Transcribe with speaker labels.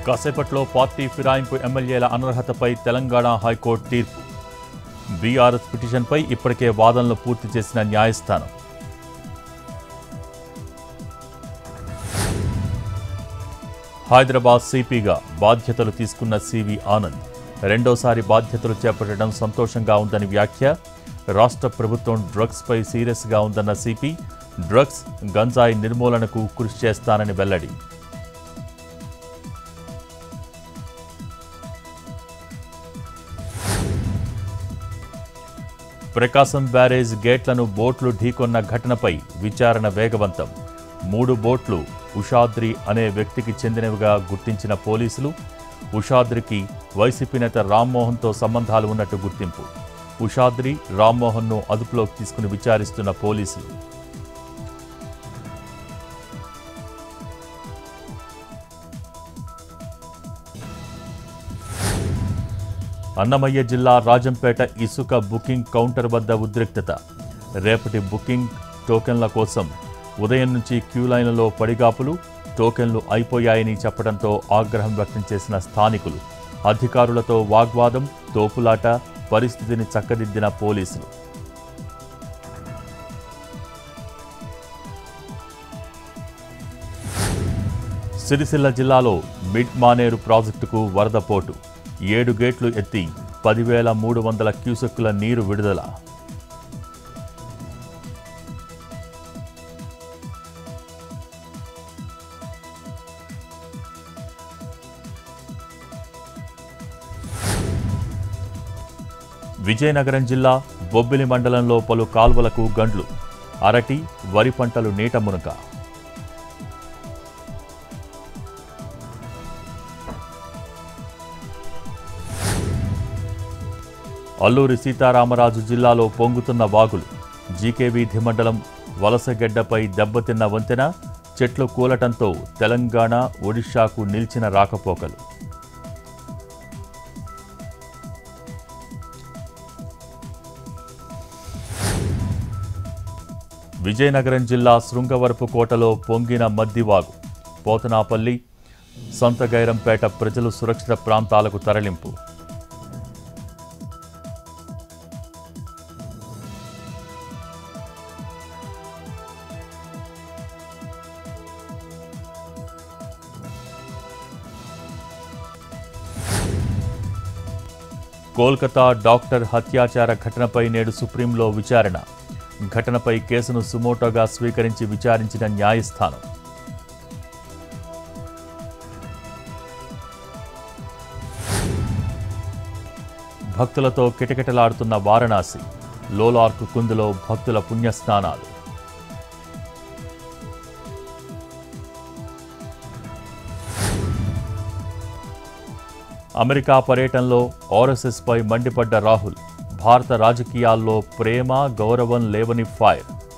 Speaker 1: కాసేపట్లో పార్టీ ఫిరాయింపు ఎమ్మెల్యేల అనర్హతపై తెలంగాణ హైకోర్టు తీర్పు బీఆర్ఎస్ పిటిషన్పై ఇప్పటికే వాదనలు పూర్తి చేసిన న్యాయస్థానం హైదరాబాద్ సిపిగా బాధ్యతలు తీసుకున్న సివి ఆనంద్ రెండోసారి బాధ్యతలు చేపట్టడం సంతోషంగా ఉందని వ్యాఖ్య రాష్ట్ర ప్రభుత్వం డ్రగ్స్పై సీరియస్గా ఉందన్న సిపి డ్రగ్స్ గంజాయి నిర్మూలనకు కృషి చేస్తానని వెల్లడి ప్రకాశం బ్యారేజ్ గేట్లను బోట్లు ఢీకొన్న ఘటనపై విచారణ వేగవంతం మూడు బోట్లు ఉషాద్రి అనే వ్యక్తికి చెందినవిగా గుర్తించిన పోలీసులు ఉషాద్రికి వైసీపీ నేత రామ్మోహన్తో సంబంధాలు ఉన్నట్టు గుర్తింపు ఉషాద్రి రామ్మోహన్ను అదుపులోకి తీసుకుని విచారిస్తున్న పోలీసులు అన్నమయ్య జిల్లా రాజంపేట ఇసుక బుకింగ్ కౌంటర్ వద్ద ఉద్రిక్తత రేపటి బుకింగ్ టోకెన్ల కోసం ఉదయం నుంచి క్యూ లైన్లలో పడిగాపులు టోకెన్లు అయిపోయాయని చెప్పడంతో ఆగ్రహం వ్యక్తం చేసిన స్థానికులు అధికారులతో వాగ్వాదం తోపులాట పరిస్థితిని చక్కదిద్దిన పోలీసులు సిరిసిల్ల జిల్లాలో మిడ్ మానేరు ప్రాజెక్టుకు వరద పోటు ఏడు గేట్లు ఎత్తి పదివేల మూడు వందల క్యూసెక్కుల నీరు విడుదల విజయనగరం జిల్లా బొబ్బిలి మండలంలో పలు కాల్వలకు గండ్లు అరటి వరి పంటలు నీట మునక అల్లూరి సీతారామరాజు జిల్లాలో పొంగుతున్న వాగులు జీకే వీధి మండలం వలసగెడ్డపై దెబ్బతిన్న వంతెన చెట్లు కూలటంతో తెలంగాణ ఒడిశాకు నిలిచిన రాకపోకలు విజయనగరం జిల్లా శృంగవరపు కోటలో పొంగిన మద్దివాగు పోతనాపల్లి సొంతగైరంపేట ప్రజలు సురక్షిత ప్రాంతాలకు తరలింపు కోల్కతా డాక్టర్ హత్యాచార ఘటనపై నేడు సుప్రీంలో విచారణ ఘటనపై కేసును సుమోటోగా స్వీకరించి విచారించిన న్యాయస్థానం భక్తులతో కిటకిటలాడుతున్న వారణాసి లోలార్క్ కుందులో భక్తుల పుణ్యస్నానాలు అమెరికా పర్యటనలో ఆర్ఎస్ఎస్పై మండిపడ్డ రాహుల్ భారత రాజకీయాల్లో ప్రేమ గౌరవం లేవని ఫైర్